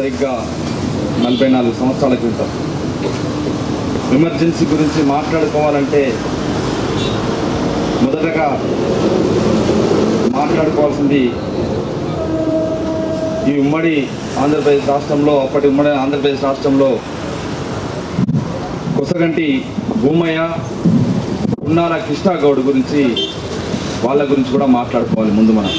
సరిగ్గా నలభై నాలుగు సంవత్సరాల క్రితం ఎమర్జెన్సీ గురించి మాట్లాడుకోవాలంటే మొదటగా మాట్లాడుకోవాల్సింది ఈ ఉమ్మడి ఆంధ్రప్రదేశ్ రాష్ట్రంలో అప్పటి ఉమ్మడి ఆంధ్రప్రదేశ్ రాష్ట్రంలో కొసగంటి భూమయ్య ఉన్నాల కృష్ణాగౌడ్ గురించి వాళ్ళ గురించి కూడా మాట్లాడుకోవాలి ముందు మనం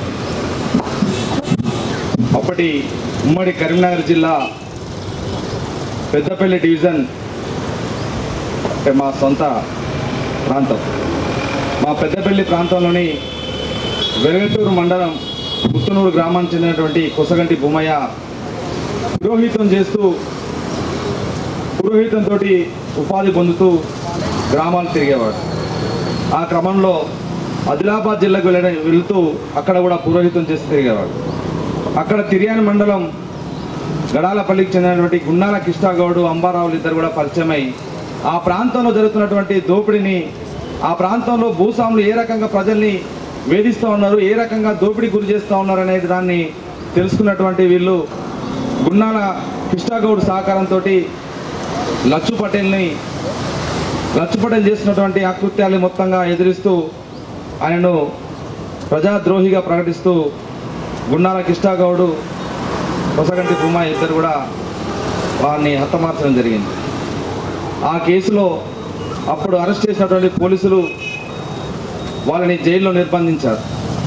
అప్పటి ఉమ్మడి కరీంనగర్ జిల్లా పెద్దపల్లి డివిజన్ అంటే మా సొంత ప్రాంతం మా పెద్దపల్లి ప్రాంతంలోని వెరగటూరు మండలం పుత్తనూరు గ్రామానికి చెందినటువంటి కొసగంటి భూమయ్య పురోహితం చేస్తూ పురోహితంతో ఉపాధి పొందుతూ గ్రామాలు తిరిగేవాడు ఆ క్రమంలో ఆదిలాబాద్ జిల్లాకు వెళ్ళడం వెళుతూ అక్కడ కూడా పురోహితం చేసి తిరిగేవాడు అక్కడ తిరియాని మండలం గడాలపల్లికి చెందినటువంటి గున్నాల కృష్ణాగౌడు అంబారావులు ఇద్దరు కూడా పరిచయమై ఆ ప్రాంతంలో జరుగుతున్నటువంటి దోపిడీని ఆ ప్రాంతంలో భూస్వాములు ఏ రకంగా ప్రజల్ని వేధిస్తూ ఉన్నారు ఏ రకంగా దోపిడీ గురి చేస్తూ ఉన్నారు అనేది దాన్ని తెలుసుకున్నటువంటి వీళ్ళు గున్నాల కృష్ణాగౌడ్ సహకారంతో లచ్చు పటేల్ని లచ్చు పటేల్ చేసినటువంటి అకృత్యాలు మొత్తంగా ఎదిరిస్తూ ఆయనను ప్రజాద్రోహిగా ప్రకటిస్తూ గున్నాల కృష్ణాగౌడు కొసగంటి భూమా ఇద్దరు కూడా వారిని హతమార్చడం జరిగింది ఆ కేసులో అప్పుడు అరెస్ట్ చేసినటువంటి పోలీసులు వాళ్ళని జైల్లో నిర్బంధించారు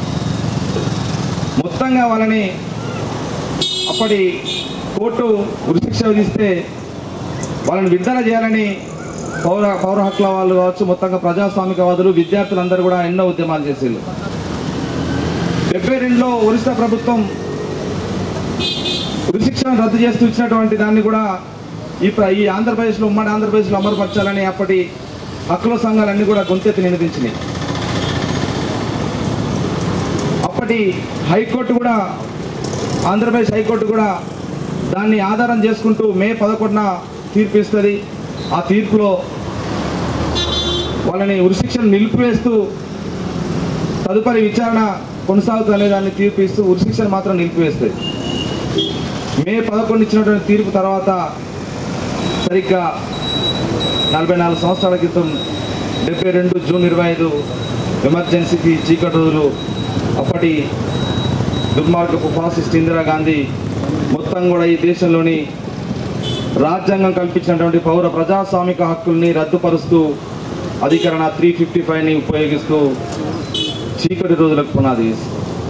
మొత్తంగా వాళ్ళని అప్పటి కోర్టు ఉరిశిక్ష విధిస్తే వాళ్ళని విడుదల చేయాలని పౌర పౌర హక్కుల వాళ్ళు కావచ్చు మొత్తంగా ప్రజాస్వామికవాదులు విద్యార్థులందరూ కూడా ఎన్నో ఉద్యమాలు చేసేళ్ళు డెబ్బై రెండులో ఒరిస్సా ప్రభుత్వం ఉరిశిక్షను రద్దు చేస్తూ ఇచ్చినటువంటి దాన్ని కూడా ఈ ప్ర- ఈ ఆంధ్రప్రదేశ్లో ఉమ్మడి ఆంధ్రప్రదేశ్లో అమలుపరచాలని అప్పటి హక్కుల సంఘాలన్నీ కూడా గొంతెత్తి నినదించినాయి అప్పటి హైకోర్టు కూడా ఆంధ్రప్రదేశ్ హైకోర్టు కూడా దాన్ని ఆధారం చేసుకుంటూ మే పదకొండున తీర్పు ఇస్తుంది ఆ తీర్పులో వాళ్ళని ఉరిశిక్షను నిలిపివేస్తూ తదుపరి విచారణ కొనసాగుతున్న దాన్ని తీర్పు ఇస్తూ ఉరిశిక్షను మాత్రం నిలిపివేస్తుంది మే పదకొండు ఇచ్చినటువంటి తీర్పు తర్వాత సరిగ్గా నలభై నాలుగు సంవత్సరాల క్రితం డెబ్బై రెండు జూన్ ఇరవై ఐదు ఎమర్జెన్సీకి చీకటి రోజులు అప్పటి దుర్మార్గపు ఫాసిస్ట్ ఇందిరాగాంధీ మొత్తం కూడా ఈ దేశంలోని రాజ్యాంగం కల్పించినటువంటి పౌర ప్రజాస్వామిక హక్కుల్ని రద్దుపరుస్తూ అధికరణ త్రీ ఫిఫ్టీ ఫైవ్ని ఉపయోగిస్తూ చీకటి రోజులకు పునాది వేసింది.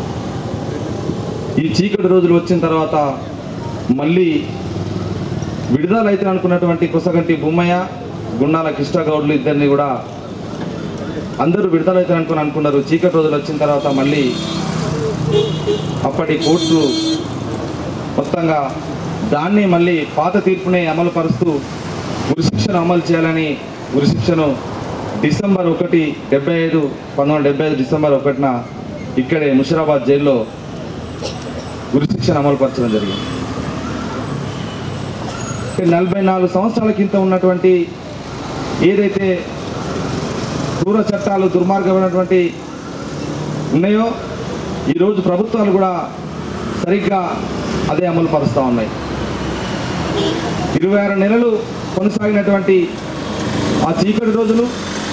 ఈ చీకటి రోజులు వచ్చిన తర్వాత మళ్ళీ విడుదల అయితే అనుకున్నటువంటి కుసగంటి బొమ్మయ్య గుండాల కృష్ణగౌడ్లు ఇద్దరిని కూడా అందరూ విడుదల అయితే అనుకుని అనుకున్నారు చీకటి రోజులు వచ్చిన తర్వాత మళ్ళీ అప్పటి కోర్టు మొత్తంగా దాన్ని మళ్ళీ పాత తీర్పుని అమలు పరుస్తూ ఉరిశిక్షను అమలు చేయాలని ఉరిశిక్షను డిసెంబర్ ఒకటి డెబ్బై ఐదు పంతొమ్మిది వందల డెబ్బై ఐదు డిసెంబర్ ఒకటిన ఇక్కడే ముషిరాబాద్ జైల్లో ఉరిశిక్షను అమలు పరచడం జరిగింది అంటే నలభై నాలుగు సంవత్సరాల కింద ఉన్నటువంటి ఏదైతే క్రూర చట్టాలు దుర్మార్గమైనటువంటి ఉన్నాయో ఈరోజు ప్రభుత్వాలు కూడా సరిగ్గా అదే అమలు పరుస్తూ ఉన్నాయి ఇరవై ఆరు నెలలు కొనసాగినటువంటి ఆ చీకటి రోజులు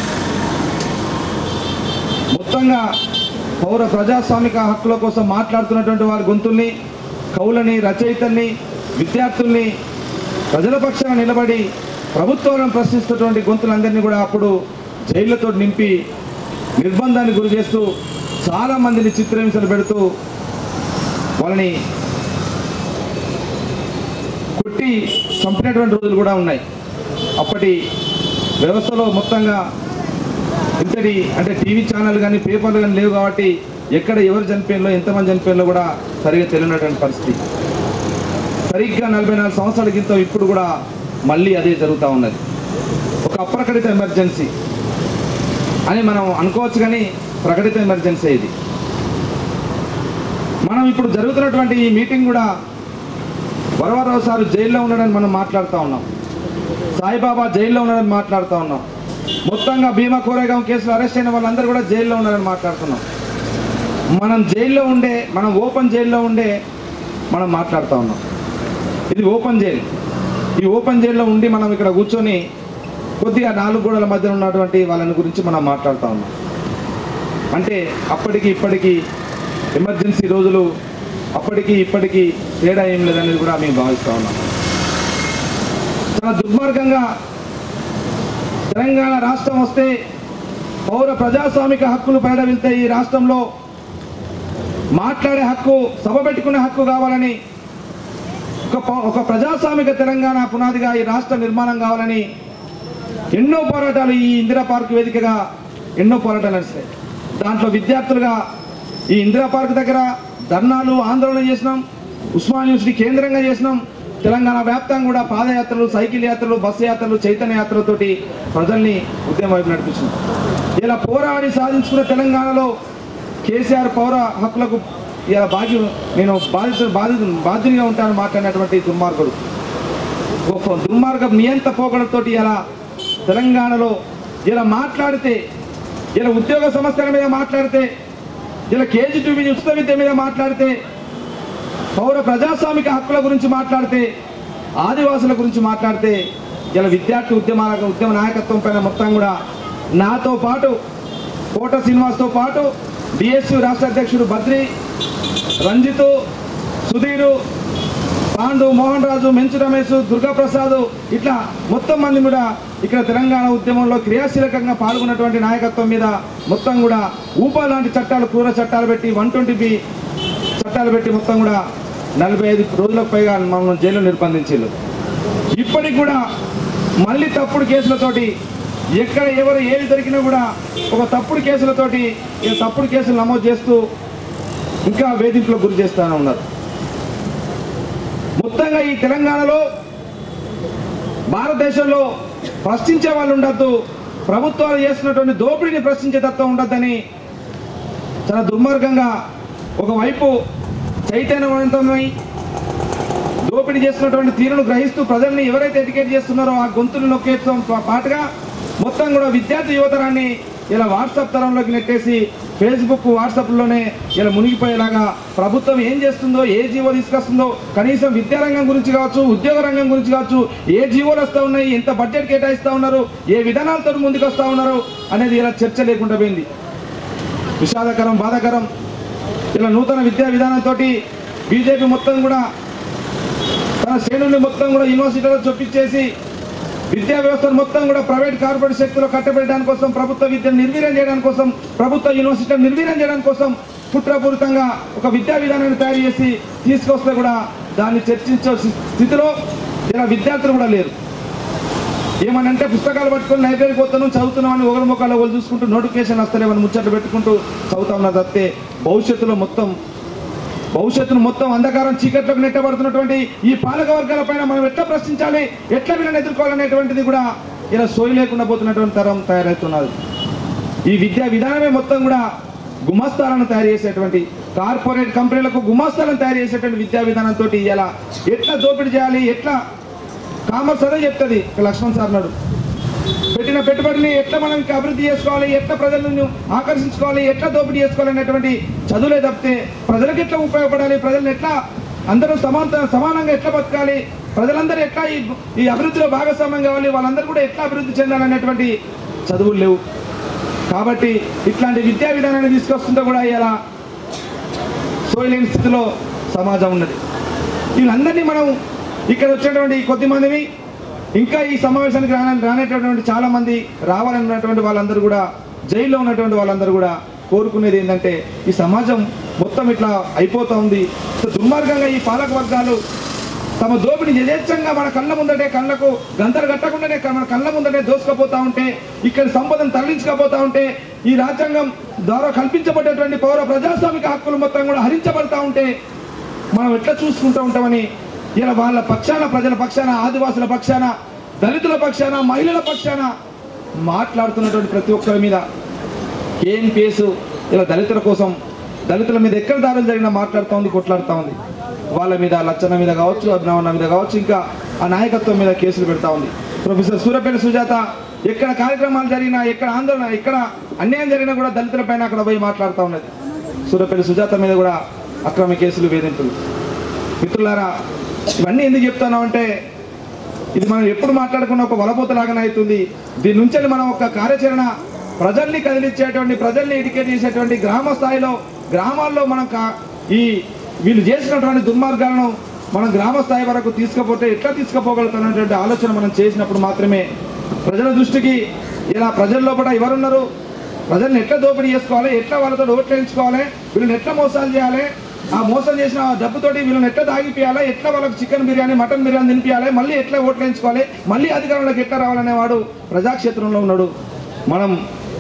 మొత్తంగా పౌర ప్రజాస్వామిక హక్కుల కోసం మాట్లాడుతున్నటువంటి వారి గొంతుల్ని కవులని రచయితల్ని విద్యార్థుల్ని ప్రజల పక్షాన నిలబడి ప్రభుత్వాలను ప్రశ్నిస్తున్నటువంటి గొంతులందరినీ కూడా అప్పుడు జైళ్లతో నింపి నిర్బంధానికి గురి చేస్తూ చాలా మందిని చిత్రహింసలు పెడుతూ వాళ్ళని కొట్టి చంపినటువంటి రోజులు కూడా ఉన్నాయి అప్పటి వ్యవస్థలో మొత్తంగా ఇంతటి అంటే టీవీ ఛానల్ కానీ పేపర్లు కానీ లేవు కాబట్టి ఎక్కడ ఎవరు చనిపోయినలో ఎంతమంది చనిపోయినలో కూడా సరిగా తెలియనటువంటి పరిస్థితి సరిగ్గా నలభై నాలుగు సంవత్సరాల క్రితం ఇప్పుడు కూడా మళ్ళీ అదే జరుగుతూ ఉన్నది ఒక అప్రకటిత ఎమర్జెన్సీ అని మనం అనుకోవచ్చు కానీ ప్రకటిత ఎమర్జెన్సీ ఇది మనం ఇప్పుడు జరుగుతున్నటువంటి ఈ మీటింగ్ కూడా వరవరావు సార్ జైల్లో ఉన్నాడని మనం మాట్లాడుతూ ఉన్నాం సాయిబాబా జైల్లో ఉన్నాడని మాట్లాడుతూ ఉన్నాం మొత్తంగా భీమా కోరేగాం కేసులో అరెస్ట్ అయిన వాళ్ళందరూ కూడా జైల్లో ఉన్నారని మాట్లాడుతున్నాం మనం జైల్లో ఉండే మనం ఓపెన్ జైల్లో ఉండే మనం మాట్లాడుతూ ఉన్నాం ఇది ఓపెన్ జైలు ఈ ఓపెన్ జైల్లో ఉండి మనం ఇక్కడ కూర్చొని కొద్దిగా నాలుగు గోడల మధ్య ఉన్నటువంటి వాళ్ళని గురించి మనం మాట్లాడుతూ ఉన్నాం అంటే అప్పటికి ఇప్పటికి ఎమర్జెన్సీ రోజులు అప్పటికి ఇప్పటికి తేడా ఏం లేదనేది కూడా మేము భావిస్తూ ఉన్నాం చాలా దుర్మార్గంగా తెలంగాణ రాష్ట్రం వస్తే పౌర ప్రజాస్వామిక హక్కులు పరిడవిల్తే ఈ రాష్ట్రంలో మాట్లాడే హక్కు సభ పెట్టుకునే హక్కు కావాలని ఒక ప- ఒక ప్రజాస్వామిక తెలంగాణ పునాదిగా ఈ రాష్ట్ర నిర్మాణం కావాలని ఎన్నో పోరాటాలు ఈ ఇందిరా పార్క్ వేదికగా ఎన్నో పోరాటాలు నడిచాయి దాంట్లో విద్యార్థులుగా ఈ ఇందిరా పార్క్ దగ్గర ధర్నాలు ఆందోళన చేసినాం ఉస్మాన్ యూనివర్సిటీ కేంద్రంగా చేసినాం తెలంగాణ వ్యాప్తంగా కూడా పాదయాత్రలు సైకిల్ యాత్రలు బస్సు యాత్రలు చైతన్య యాత్రలతోటి ప్రజల్ని ఉద్యమం వైపు నడిపించినాం ఇలా పోరాడి సాధించుకున్న తెలంగాణలో కేసీఆర్ పౌర హక్కులకు ఇలా భాగ్యం నేను బాధిత బాధిత బాధ్యునిగా ఉంటానని మాట్లాడినటువంటి దుర్మార్గుడు గొప్ప దుర్మార్గ నియంత పోకడతోటి ఇలా తెలంగాణలో ఇలా మాట్లాడితే ఇలా ఉద్యోగ సమస్యల మీద మాట్లాడితే ఇలా కేజీ టూ ఉచిత విద్య మీద మాట్లాడితే పౌర ప్రజాస్వామిక హక్కుల గురించి మాట్లాడితే ఆదివాసుల గురించి మాట్లాడితే ఇలా విద్యార్థి ఉద్యమాల ఉద్యమ నాయకత్వం పైన మొత్తం కూడా నాతో పాటు కోట శ్రీనివాస్తో పాటు డిఎస్యు రాష్ట్ర అధ్యక్షుడు బద్రి రంజిత్ సుధీరు పాండు మోహన్ రాజు మెంచు రమేష్ దుర్గాప్రసాద్ ఇట్లా మొత్తం మంది కూడా ఇక్కడ తెలంగాణ ఉద్యమంలో క్రియాశీలకంగా పాల్గొన్నటువంటి నాయకత్వం మీద మొత్తం కూడా ఊపా లాంటి చట్టాలు క్రూర చట్టాలు పెట్టి వన్ ట్వంటీ బి చట్టాలు పెట్టి మొత్తం కూడా నలభై ఐదు రోజులకు పైగా మమ్మల్ని జైలు నిర్బంధించారు ఇప్పటికి కూడా మళ్ళీ తప్పుడు కేసులతోటి ఎక్కడ ఎవరు ఏది దొరికినా కూడా ఒక తప్పుడు కేసులతోటి ఈ తప్పుడు కేసులు నమోదు చేస్తూ ఇంకా వేధింపులకు గురి చేస్తూనే ఉన్నారు మొత్తంగా ఈ తెలంగాణలో భారతదేశంలో ప్రశ్నించే వాళ్ళు ఉండద్దు ప్రభుత్వాలు చేస్తున్నటువంటి దోపిడీని ప్రశ్నించే తత్వం ఉండద్దని చాలా దుర్మార్గంగా ఒకవైపు చైతన్యవంతమై దోపిడీ చేస్తున్నటువంటి తీరును గ్రహిస్తూ ప్రజల్ని ఎవరైతే ఎడ్యుకేట్ చేస్తున్నారో ఆ గొంతులు నొక్కేయడం పా- పాటుగా మొత్తం కూడా విద్యార్థి యువతరాన్ని ఇలా వాట్సాప్ తరంలోకి నెట్టేసి ఫేస్బుక్ వాట్సాప్లోనే ఇలా మునిగిపోయేలాగా ప్రభుత్వం ఏం చేస్తుందో ఏ జీవో తీసుకొస్తుందో కనీసం విద్యారంగం గురించి కావచ్చు ఉద్యోగ రంగం గురించి కావచ్చు ఏ జీవోలు వస్తూ ఉన్నాయి ఎంత బడ్జెట్ కేటాయిస్తూ ఉన్నారు ఏ విధానాలతో ముందుకు వస్తూ ఉన్నారు అనేది ఇలా చర్చ లేకుండా పోయింది విషాదకరం బాధాకరం ఇలా నూతన విద్యా విధానంతో బీజేపీ మొత్తం కూడా తన శ్రేణుల్ని మొత్తం కూడా యూనివర్సిటీలో చొప్పించేసి విద్యా వ్యవస్థను మొత్తం కూడా ప్రైవేట్ కార్పొరేట్ శక్తులు కట్టబెట్టడానికి కోసం ప్రభుత్వ విద్యను నిర్వీర్యం చేయడానికి కోసం ప్రభుత్వ యూనివర్సిటీలను నిర్వీర్యం చేయడానికి కోసం కుట్రపూరితంగా ఒక విద్యా విధానాన్ని తయారు చేసి తీసుకొస్తే కూడా దాన్ని చర్చించే స్థితిలో ఇలా విద్యార్థులు కూడా లేరు ఏమనంటే పుస్తకాలు పట్టుకొని లైబ్రరీకి పోతాను చదువుతున్నామని ఒకరి ముఖాలు వాళ్ళు చూసుకుంటూ నోటిఫికేషన్ వస్తలేమని ముచ్చట్లు పెట్టుకుంటూ చదువుతా ఉన్నారు తప్పితే భవిష్యత్తులో మొత్తం భవిష్యత్తును మొత్తం అంధకారం చీకట్లోకి నెట్టబడుతున్నటువంటి ఈ పాలక వర్గాల పైన మనం ఎట్లా ప్రశ్నించాలి ఎట్లా వీళ్ళని ఎదుర్కోవాలనేటువంటిది కూడా ఇలా సోయి లేకుండా పోతున్నటువంటి తరం తయారవుతున్నది ఈ విద్యా విధానమే మొత్తం కూడా గుమాస్తాలను తయారు చేసేటువంటి కార్పొరేట్ కంపెనీలకు గుమాస్తాలను తయారు చేసేటువంటి విద్యా విధానంతో ఇలా ఎట్లా దోపిడీ చేయాలి ఎట్లా కామర్స్ అదే చెప్తుంది ఇక లక్ష్మణ్ సార్ నాడు పెట్టిన పెట్టుబడిని ఎట్లా మనం ఇంకా అభివృద్ధి చేసుకోవాలి ఎట్లా ప్రజలను ఆకర్షించుకోవాలి ఎట్లా దోపిడీ చేసుకోవాలి అనేటువంటి చదువులే తప్పితే ప్రజలకు ఎట్లా ఉపయోగపడాలి ప్రజలను ఎట్లా అందరూ సమాంత సమానంగా ఎట్లా బతకాలి ప్రజలందరూ ఎట్లా ఈ ఈ అభివృద్ధిలో భాగస్వామ్యం కావాలి వాళ్ళందరూ కూడా ఎట్లా అభివృద్ధి చెందాలనేటువంటి చదువులు లేవు కాబట్టి ఇట్లాంటి విద్యా విధానాన్ని తీసుకొస్తుంటే కూడా ఇలా సోయలేని స్థితిలో సమాజం ఉన్నది వీళ్ళందరినీ మనం ఇక్కడ వచ్చినటువంటి ఈ కొద్ది మందిని ఇంకా ఈ సమావేశానికి రాన రానేటటువంటి చాలా మంది రావాలన్నటువంటి వాళ్ళందరూ కూడా జైల్లో ఉన్నటువంటి వాళ్ళందరూ కూడా కోరుకునేది ఏంటంటే ఈ సమాజం మొత్తం ఇట్లా అయిపోతా ఉంది సో దుర్మార్గంగా ఈ పాలక వర్గాలు తమ దోపిడి యథేచ్ఛంగా మన కళ్ళ ముందటే కళ్ళకు గంతలు కట్టకుండానే క- మన కళ్ళ ముందటే దోసుకపోతా ఉంటే ఇక్కడ సంపదను తరలించకపోతా ఉంటే ఈ రాజ్యాంగం ద్వారా కల్పించబడేటువంటి పౌర ప్రజాస్వామిక హక్కులు మొత్తం కూడా హరించబడతా ఉంటే మనం ఎట్లా చూసుకుంటూ ఉంటామని ఇలా వాళ్ళ పక్షాన ప్రజల పక్షాన ఆదివాసుల పక్షాన దళితుల పక్షాన మహిళల పక్షాన మాట్లాడుతున్నటువంటి ప్రతి ఒక్కరి మీద ఏం కేసు ఇలా దళితుల కోసం దళితుల మీద ఎక్కడ దాడులు జరిగినా మాట్లాడుతూ ఉంది కొట్లాడుతూ ఉంది వాళ్ళ మీద లచ్చన మీద కావచ్చు అభినవన్న మీద కావచ్చు ఇంకా ఆ నాయకత్వం మీద కేసులు పెడతా ఉంది ప్రొఫెసర్ సూర్యపల్లి సుజాత ఎక్కడ కార్యక్రమాలు జరిగినా ఎక్కడ ఆందోళన ఎక్కడ అన్యాయం జరిగినా కూడా దళితుల పైన అక్కడ పోయి మాట్లాడుతూ ఉన్నది సూర్యపల్లి సుజాత మీద కూడా అక్రమ కేసులు వేధింపులు మిత్రులారా ఇవన్నీ ఎందుకు చెప్తున్నాం అంటే ఇది మనం ఎప్పుడు మాట్లాడుకున్న ఒక వలపోతలాగానే అవుతుంది దీని నుంచి మనం ఒక కార్యాచరణ ప్రజల్ని కదిలించేటువంటి ప్రజల్ని ఎడ్యుకేట్ చేసేటువంటి గ్రామ స్థాయిలో గ్రామాల్లో మనం కా- ఈ వీళ్ళు చేసినటువంటి దుర్మార్గాలను మనం గ్రామ స్థాయి వరకు తీసుకుపోతే ఎట్లా తీసుకుపోగలుగుతున్నటువంటి ఆలోచన మనం చేసినప్పుడు మాత్రమే ప్రజల దృష్టికి ఇలా ప్రజల లోపల ఎవరున్నారు ప్రజల్ని ఎట్లా దోపిడీ చేసుకోవాలి ఎట్లా వాళ్ళతో ఓట్లు వేయించుకోవాలి వీళ్ళని ఎట్లా మోసాలు చేయాలి ఆ మోసం చేసిన ఆ డబ్బుతోటి వీళ్ళని ఎట్లా తాగిపియాలి ఎట్లా వాళ్ళకి చికెన్ బిర్యానీ మటన్ బిర్యానీ తినిపించాలి మళ్ళీ ఎట్లా ఓట్లు వేయించుకోవాలి మళ్ళీ అధికారంలోకి ఎట్లా రావాలనే వాడు ప్రజాక్షేత్రంలో ఉన్నాడు మనం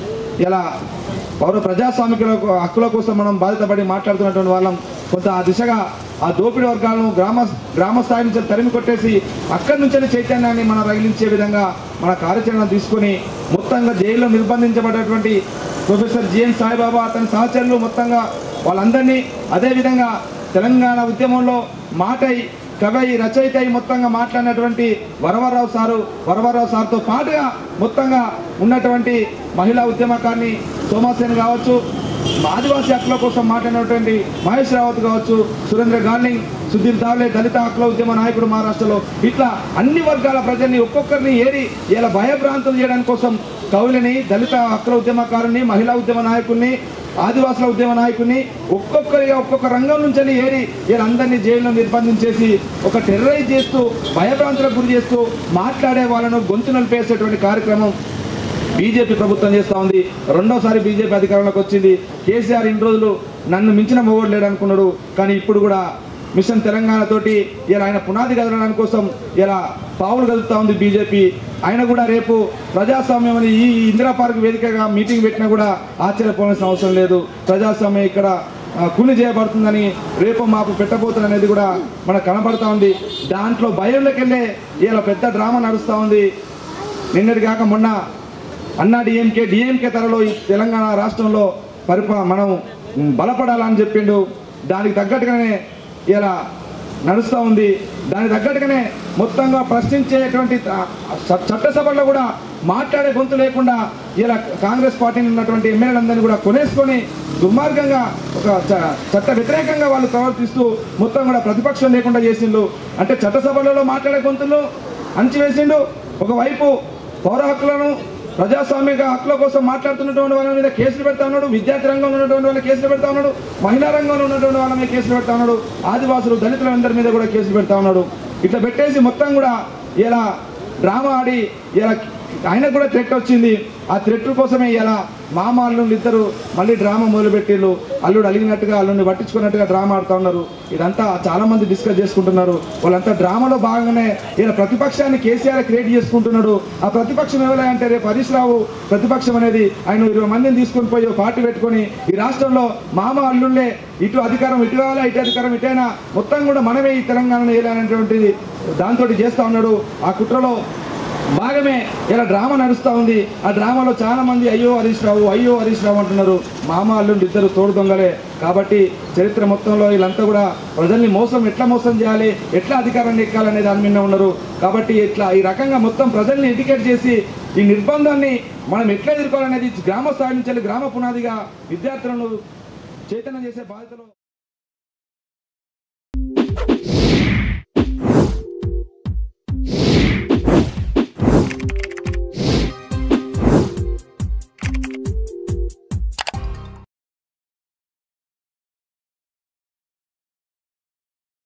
ఇలా పౌర ప్రజాస్వామికుల హక్కుల కోసం మనం బాధితపడి మాట్లాడుతున్నటువంటి వాళ్ళం కొంత ఆ దిశగా ఆ దోపిడీ వర్గాలను గ్రామ గ్రామ స్థాయి నుంచి తరిమి కొట్టేసి అక్కడి నుంచి చైతన్యాన్ని మనం రగిలించే విధంగా మన కార్యాచరణ తీసుకొని మొత్తంగా జైల్లో నిర్బంధించబడేటువంటి ప్రొఫెసర్ జిఎన్ సాయిబాబా అతని సహచరులు మొత్తంగా వాళ్ళందరినీ అదేవిధంగా తెలంగాణ ఉద్యమంలో మాటై కవై రచయిత అయి మొత్తంగా మాట్లాడినటువంటి వరవరరావు సారు వరవరరావు సార్తో పాటుగా మొత్తంగా ఉన్నటువంటి మహిళా ఉద్యమకారిని సోమాసేన్ కావచ్చు ఆదివాసీ హక్కుల కోసం మాట్లాడినటువంటి మహేష్ రావత్ కావచ్చు సురేంద్ర గార్లింగ్ సుధీర్ దావ్లే దళిత హక్కుల ఉద్యమ నాయకుడు మహారాష్ట్రలో ఇట్లా అన్ని వర్గాల ప్రజల్ని ఒక్కొక్కరిని ఏరి ఇలా భయభ్రాంతులు చేయడానికి కోసం కవులని దళిత హక్కుల ఉద్యమకారుని మహిళా ఉద్యమ నాయకుల్ని ఆదివాసుల ఉద్యమ నాయకుని ఒక్కొక్కరిగా ఒక్కొక్క రంగం నుంచి ఏరి వీళ్ళందరినీ జైల్లో నిర్బంధించేసి ఒక టెర్రరైజ్ చేస్తూ భయభ్రాంతులకు గురి చేస్తూ మాట్లాడే వాళ్ళను గొంతు నలిపేసేటువంటి కార్యక్రమం బీజేపీ ప్రభుత్వం చేస్తూ ఉంది రెండోసారి బీజేపీ అధికారంలోకి వచ్చింది కేసీఆర్ ఇన్ని రోజులు నన్ను మించిన మొగోడు లేడు అనుకున్నాడు కానీ ఇప్పుడు కూడా మిషన్ తెలంగాణ తోటి ఇలా ఆయన పునాది కదలడానికి కోసం ఇలా పావులు కదులుతూ ఉంది బీజేపీ ఆయన కూడా రేపు ప్రజాస్వామ్యం అని ఈ ఇందిరా పార్క్ వేదికగా మీటింగ్ పెట్టినా కూడా ఆశ్చర్యపోవాల్సిన అవసరం లేదు ప్రజాస్వామ్యం ఇక్కడ ఆ, కూలి చేయబడుతుందని రేపు మాపు పెట్టబోతుంది అనేది కూడా మనకు కనబడతా ఉంది దాంట్లో భయంలోకి వెళ్ళే ఇలా పెద్ద డ్రామా నడుస్తూ ఉంది నిన్నటి కాక మొన్న అన్నా డిఎంకే డిఎంకే తరలో ఈ తెలంగాణ రాష్ట్రంలో పరిపా మనం బలపడాలని చెప్పిండు దానికి తగ్గట్టుగానే ఇలా నడుస్తూ ఉంది దానికి తగ్గట్టుగానే మొత్తంగా ప్రశ్నించేటువంటి త- చ- చట్టసభల్లో కూడా మాట్లాడే గొంతు లేకుండా ఇలా కాంగ్రెస్ పార్టీని ఉన్నటువంటి ఎమ్మెల్యేలందరినీ కూడా కొనేసుకొని దుర్మార్గంగా ఒక చ- చట్ట వ్యతిరేకంగా వాళ్ళు ప్రవర్తిస్తూ మొత్తం కూడా ప్రతిపక్షం లేకుండా చేసిండు అంటే చట్టసభలలో మాట్లాడే గొంతులు అణచివేసిండు ఒకవైపు పౌర హక్కులను ప్రజాస్వామిక హక్కుల కోసం మాట్లాడుతున్నటువంటి వాళ్ళ మీద కేసులు పెడతా ఉన్నాడు విద్యార్థి రంగంలో ఉన్నటువంటి వాళ్ళ కేసులు పెడతా ఉన్నాడు మహిళా రంగంలో ఉన్నటువంటి వాళ్ళ మీద కేసులు పెడతా ఉన్నాడు ఆదివాసులు దళితులందరి మీద కూడా కేసులు పెడతా ఉన్నాడు ఇట్లా పెట్టేసి మొత్తం కూడా ఇలా డ్రామా ఆడి ఇలా ఆయనకు కూడా థ్రెట్ వచ్చింది ఆ థ్రెట్ కోసమే ఇలా మామ అల్లుళ్ళు ఇద్దరు మళ్ళీ డ్రామా మొదలుపెట్టిళ్ళు అల్లుడు అలిగినట్టుగా అల్లుడిని పట్టించుకున్నట్టుగా డ్రామా ఆడుతా ఉన్నారు ఇదంతా చాలా మంది డిస్కస్ చేసుకుంటున్నారు వాళ్ళంతా డ్రామాలో భాగంగానే ఇలా ప్రతిపక్షాన్ని కేసీఆర్ క్రియేట్ చేసుకుంటున్నాడు ఆ ప్రతిపక్షం ఎవరే అంటే రేపు హరీష్ రావు ప్రతిపక్షం అనేది ఆయన ఇరవై మందిని తీసుకొని పోయి ఒక పార్టీ పెట్టుకొని ఈ రాష్ట్రంలో మామ అల్లుళ్ళే ఇటు అధికారం ఇటు కావాలా ఇటు అధికారం ఇటైనా మొత్తం కూడా మనమే ఈ తెలంగాణను వేయాలనేటువంటిది దాంతో చేస్తా ఉన్నాడు ఆ కుట్రలో భాగమే ఇలా డ్రామా నడుస్తూ ఉంది ఆ డ్రామాలో చాలా మంది అయ్యో హరీష్ రావు అయ్యో హరీష్ రావు అంటున్నారు మామ అల్లుండి ఇద్దరు తోడు దొంగలే కాబట్టి చరిత్ర మొత్తంలో వీళ్ళంతా కూడా ప్రజల్ని మోసం ఎట్లా మోసం చేయాలి ఎట్లా అధికారాన్ని ఎక్కాలనే దాని మీద ఉన్నారు కాబట్టి ఇట్లా ఈ రకంగా మొత్తం ప్రజల్ని ఎడ్యుకేట్ చేసి ఈ నిర్బంధాన్ని మనం ఎట్లా ఎదుర్కోవాలనేది గ్రామ స్థాయి నుంచి వెళ్ళి గ్రామ పునాదిగా విద్యార్థులను చైతన్యం చేసే బాధ్యతలో